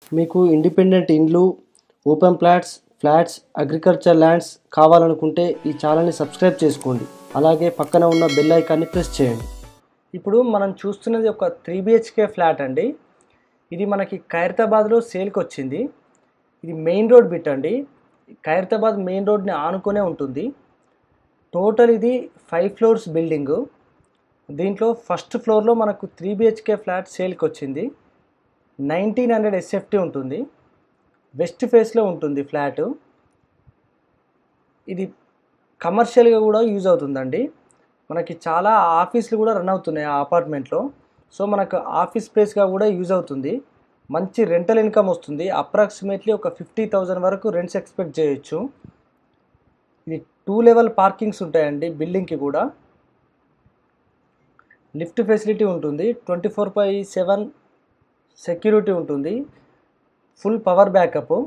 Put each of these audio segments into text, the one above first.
మీకు ఇండిపెండెంట్ ఇండ్లు open plots flats agriculture lands కావాలనుకుంటే ఈ ఛానల్ని సబ్స్క్రైబ్ చేసుకోండి అలాగే పక్కన ఉన్న బెల్ ఐకాన్ని ప్రెస్ చేయండి ఇప్పుడు మనం చూస్తున్నది ఒక త్రీ బిహెచ్కే ఫ్లాట్ అండి ఇది మనకి ఖైరతాబాద్లో సేల్కి వచ్చింది ఇది మెయిన్ రోడ్ బిట్ అండి ఖైరతాబాద్ మెయిన్ రోడ్ని ఆనుకునే ఉంటుంది టోటల్ ఇది ఫైవ్ ఫ్లోర్స్ బిల్డింగు దీంట్లో ఫస్ట్ ఫ్లోర్లో మనకు త్రీ బిహెచ్కే ఫ్లాట్ సేల్కి వచ్చింది నైన్టీన్ హండ్రెడ్ ఎస్ఎఫ్టీ ఉంటుంది వెస్ట్ ఫేస్లో ఉంటుంది ఫ్లాట్ ఇది కమర్షియల్గా కూడా యూజ్ అవుతుందండి మనకి చాలా ఆఫీసులు కూడా రన్ అవుతున్నాయి ఆ అపార్ట్మెంట్లో సో మనకు ఆఫీస్ స్పేస్గా కూడా యూజ్ అవుతుంది మంచి రెంటల్ ఇన్కమ్ వస్తుంది అప్రాక్సిమేట్లీ ఒక ఫిఫ్టీ థౌజండ్ వరకు రెంట్స్ ఎక్స్పెక్ట్ చేయొచ్చు ఇది టూ లెవెల్ పార్కింగ్స్ ఉంటాయండి బిల్డింగ్కి కూడా లిఫ్ట్ ఫెసిలిటీ ఉంటుంది twenty four by seven security ఉంటుంది ఫుల్ పవర్ బ్యాకప్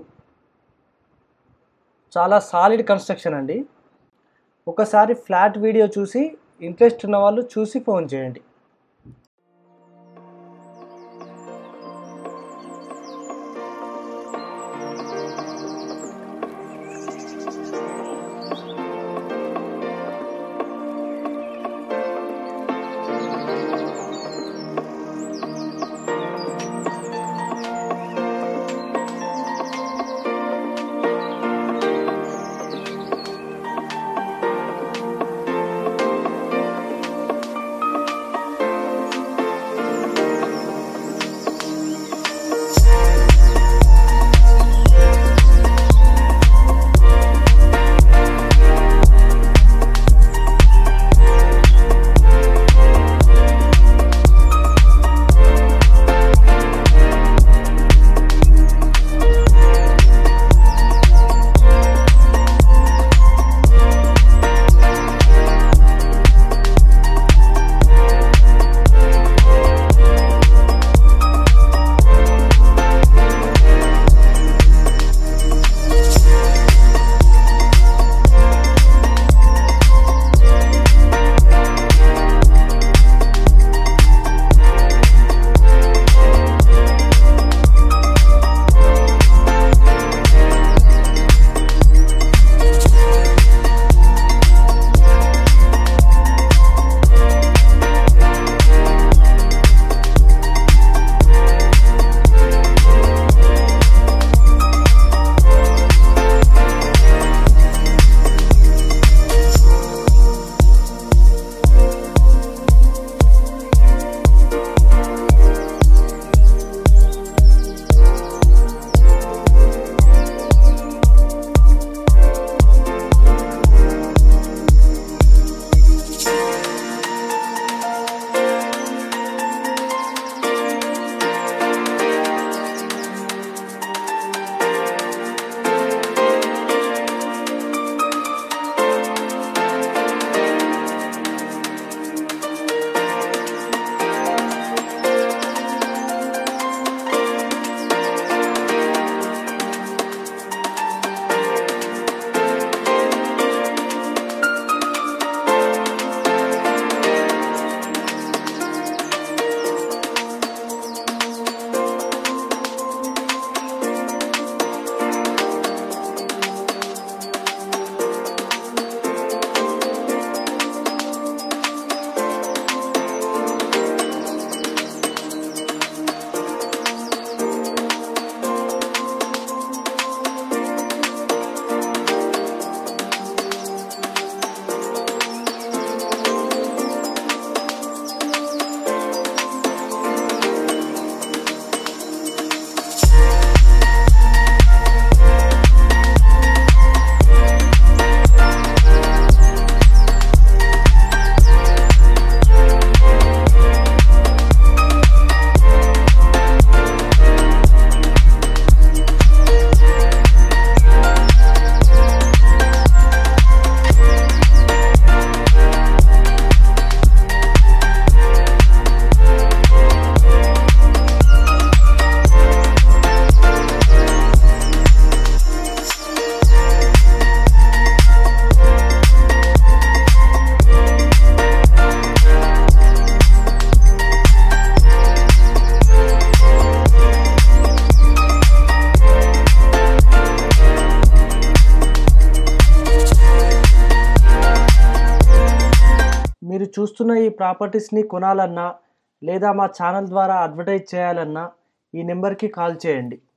చాలా సాలిడ్ కన్స్ట్రక్షన్ అండి ఒకసారి ఫ్లాట్ వీడియో చూసి ఇంట్రెస్ట్ ఉన్న వాళ్ళు చూసి ఫోన్ చేయండి మీరు చూస్తున్న ఈ ప్రాపర్టీస్ని కొనాలన్నా లేదా మా ఛానల్ ద్వారా అడ్వర్టైజ్ చేయాలన్నా ఈ నెంబర్కి కాల్ చేయండి